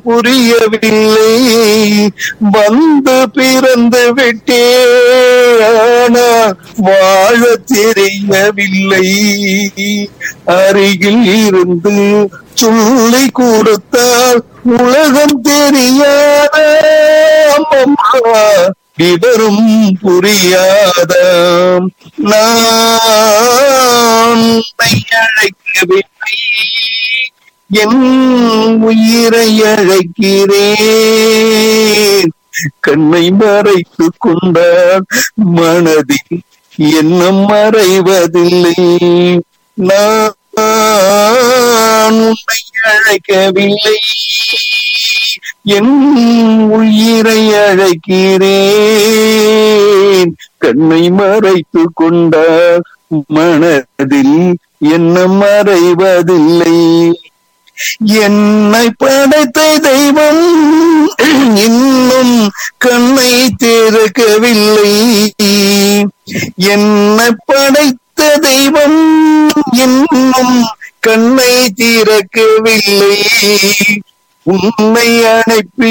புரியவில்லை வந்து பிறந்து விட்டே ஆனால் வாழ தெரியவில்லை அருகில் இருந்து சொல்லி கொடுத்தால் உலகம் தெரியாத அம்மம்மா விவரம் புரியாத நான் உன்னை அழைக்கவில்லை என் உயிரை அழைக்கிறேன் கண்ணை மறைத்துக் கொண்டால் மனதில் எண்ணம் மறைவதில்லை நான் உன்னை அழைக்கவில்லை என் உயிரை அழைக்கிறேன் கண்ணை மறைத்துக் கொண்டால் மனதில் எண்ணம் மறைவதில்லை என்னை படைத்த தெய்வம் இன்னும் கண்ணை திறக்கவில்லை என்னை படைத்த தெய்வம் இன்னும் கண்ணை திறக்கவில்லை உன்னை அனுப்பி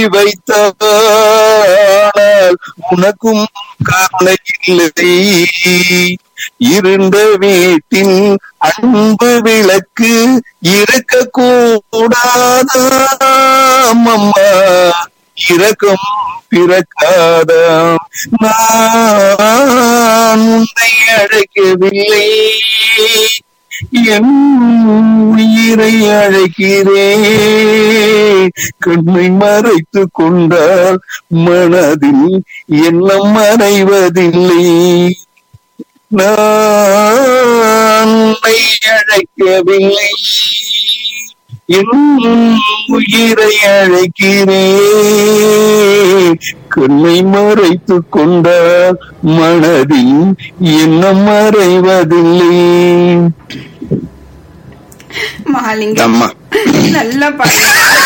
வைத்தால் உனக்கும் கவலை இல்லை இருண்ட வீட்டில் அன்பு விளக்கு இருக்க கூடாதா அம்மா இரக்கம் பிறக்காதாம் நான் உன்னை அழைக்கவில்லை என் உயிரை அழைக்கிறேன் கண்ணை மறைத்துக் கொண்டால் மனதில் எண்ணம் மறைவதில்லை நான் உன்னை அழைக்கவில்லை என் உயிரை அழைக்கிறேன் கண்ணை மறைத்துக் கொண்டால் மனதில் எண்ணம் மறைவதில்லை மகாலிங்கம் அம்மா நல்ல பாட்டு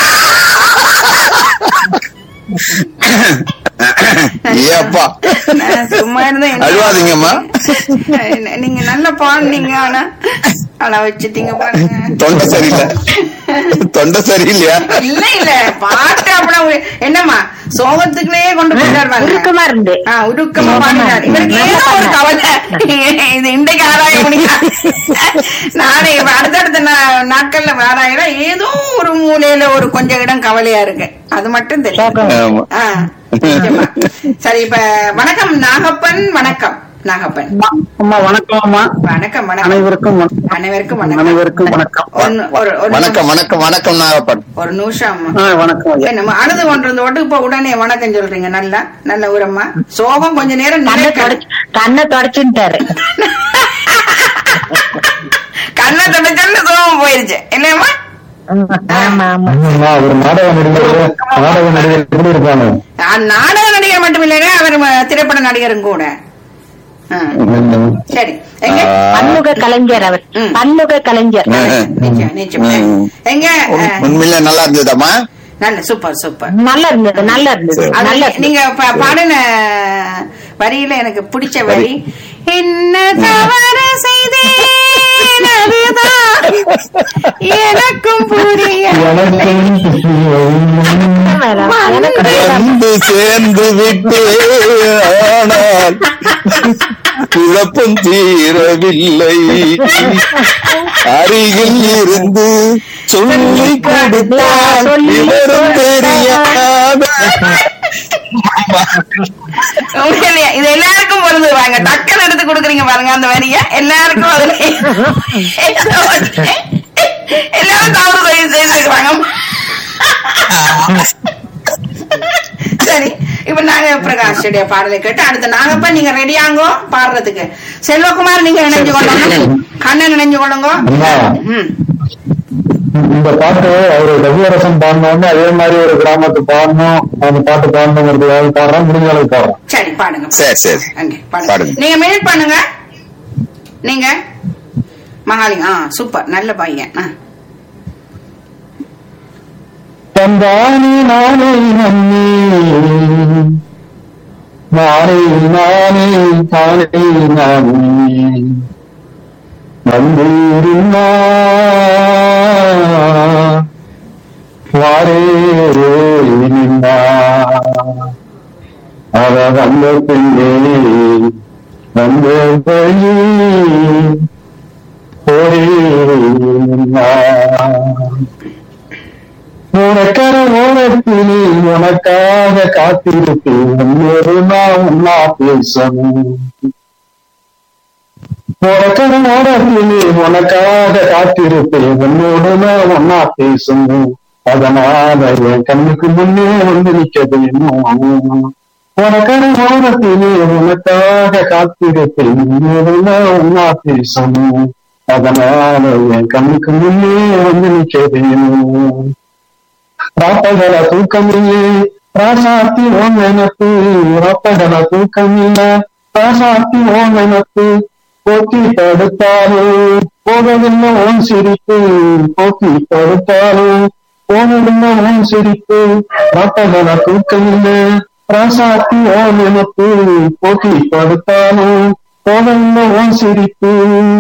ஏப்பா நான் சும்மா இருந்தேன் என்ன- அழுவாதீங்கம்மா. என்ன- நீங்க நல்ல பாடுனீங்க ஆனா ஆனா வச்சுட்டீங்க பாருங்க தொண்டை சரியில்லை தொண்டை சரியில்லையா இல்ல இல்ல பாட்டு அப்படி என்னம்மா சோகத்துக்குள்ளே கொண்டு போயிட்டார் பாருங்க. உருக்கமா இருந்து ஆ, உருக்கமா பாடினார் இவருக்கு ஏதோ ஒரு கவலை இது இன்றைக்கு ஆராய முடியாது நாளை இப்ப அடுத்தடுத்த நா- நாட்கள்ல ஆராயிரம் ஏதோ ஒரு மூலையில ஒரு கொஞ்சம் இடம் கவலையா இருக்கு அது மட்டும் தெரியும் ஆமா ஆ, நிச்சயமா. சரி இப்ப வணக்கம் நாகப்பன் வணக்கம் நாகப்பன் அம்மா வணக்கம் அம்மா வணக்கம் வணக்கம் அனைவருக்கும் வணக்கம். அனைவருக்கும் வணக்கம் அனைவருக்கும் வணக்கம் ஒன்னு- ஒரு ஒரு வணக்கம் வணக்கம் வணக்கம் நாகப்பன் ஒரு நிமிஷம் ஆ, வணக்கம் ஐயா என்னம்மா அழுது கொண்டிருந்த ஓட்டு இப்ப உடனே வணக்கம் சொல்றீங்க நல்லா நல்ல ஊரம்மா சோகம் கொஞ்ச நேரம் கண்ணை நிலைக்கணும். தொடச்சு கண்ணை தொடச்சுட்டாரு கண்ணை தொடச்சல்ல சோகம் போயிருச்சு இல்லையம்மா ஆமா ஆமா ஒரு நாடக நடிகர் நாடக நடிகர் எப்படி இருப்பாங்க நான் நாடக நடிகர் மட்டும் இல்லைங்க அவர் ம- திரைப்பட நடிகரும் கூட ஆ, சரி எங்க பன்முக கலைஞர் அவர் ம். பன்முக கலைஞர் நிச்சயம் நிச்சயம் ம். எங்க ஆ, உண்மையில நல்லா இருந்ததம்மா நல்ல சூப்பர் சூப்பர் நல்லா இருந்தது நல்லா இருந்தது சரி. அது நல்லா நீ- நீங்க ப- பாடின வரியில எனக்கு பிடிச்ச வரி என்ன தவறு செய்தேன் அதுதான் எனக்கும் புரிய எனக்கு வந்து சேர்ந்து விட்டே ஆனால் குழப்பம் தீரவில்லை அருகில் இருந்து சொல்லி கொடுத்தால் விவரம் தெரியாத உண்மையிலேயே, இது எல்லாருக்கும் பொருது வாங்க டக்குன்னு எடுத்து கொடுக்குறீங்க பாருங்க அந்த வரிய எல்லாருக்கும் அதுல ஏதோ ஒண்ணு. எல்லாரும் தவறு செய்து செய்திருக்கிறாங்க சரி இப்ப நாங்க பிரகாஷ் உடைய பாடலை கேட்டு அடுத்த நாகப்பா நீங்க ரெடியாங்கோ பாடுறதுக்கு செல்வகுமார் நீங்க இணைஞ்சு கொள்ளுங்க கண்ணன் இணைஞ்சு கொள்ளுங்க அம்மா. ம் இந்த பாட்டு அவரு ரவியரசன் பாடணும்னு அதே மாதிரி ஒரு கிராமத்து பாடணும் அந்த பாட்டு பாடணுங்கிறதுக்காக பாடுறோம் முடிஞ்ச அளவுக்கு பாடுறோம் சரி பாடுங்க சரி சரி அங்கே பாடுங்க பாடுங்க. நீங்க மினிட் பண்ணுங்க நீங்க மகாலிங்க ஆ சூப்பர் நல்ல பையன் ஆ. தந்தானே நானே நன்னே நானே நானே தானே நானே வந்திருந்தா வாரே நின்னா அவ வந்த பிள்ளை வந்த வழி போரே நின்னா உனக்கர ஓரத்திலே உனக்காக காத்திருப்பேன் ஒரு நாள் ஒன்னா பேசணும் உனக்கர ஓரத்திலே உனக்காக காத்திருப்பேன் உன்னோடு நான் ஒன்னா பேசணும் அதனால என் கண்ணுக்கு முன்னே வந்து நிக்க வேணும் உனக்கர ஓரத்திலே உனக்காக காத்திருப்பேன் உன்னோடு நான் ஒன்னா பேசணும் அதனால என் கண்ணுக்கு முன்னே வந்து நிக்க வேணும் ராப்பகல தூக்கமில்லை ராசாத்தி ஓம் நினப்பு ராப்பகல தூக்கமில்லை ராசாத்தி ஓம் நினப்பு போக்கி தடுத்தாலும் போகவில்லை ஓம் சிரிப்பு போக்கி தடுத்தாலும் போகவில்லை ஓம் சிரிப்பு ராப்பகல தூக்கமில்லை ராசாத்தி ஓம் நினப்பு போக்கி தடுத்தாலும் போகவில்லை ஓம் சிரிப்பு